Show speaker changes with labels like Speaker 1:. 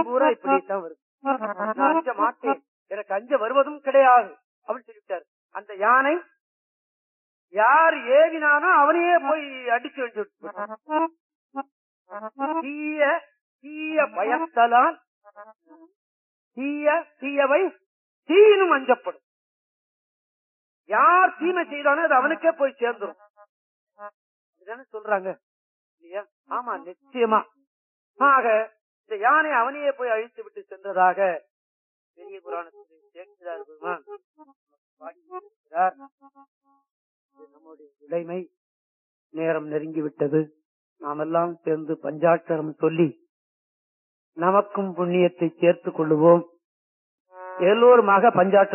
Speaker 1: பூரா இப்படித்தான் வருது நான் அஞ்ச மாட்டேன் எனக்கு அஞ்ச வருவதும் கிடையாது அப்படின்னு சொல்லிவிட்டாரு அந்த யானை யார் ஏவினானோ அவனையே போய் அடிச்சு வச்சு தீய தீய பயத்தலால் தீய தீயவை தீனும் அஞ்சப்படும் யார் தீமை செய்தானோ அது அவனுக்கே போய் சேர்ந்துரும் இதுதானே சொல்றாங்க இல்லையா ஆமா நிச்சயமா ஆக இந்த யானை அவனையே போய் அழித்து விட்டு சென்றதாக பெரிய புராணத்தில் சேர்க்கிறார் பெருமான் பாடியிருக்கிறார். இது நம்முடைய நிலைமை நேரம் நெருங்கி விட்டது நாமெல்லாம் சேர்ந்து பஞ்சாட்சரம் சொல்லி நமக்கும் புண்ணியத்தை சேர்த்துக் கொள்ளுவோம் எல்லோருமாக பஞ்சாட்சரம்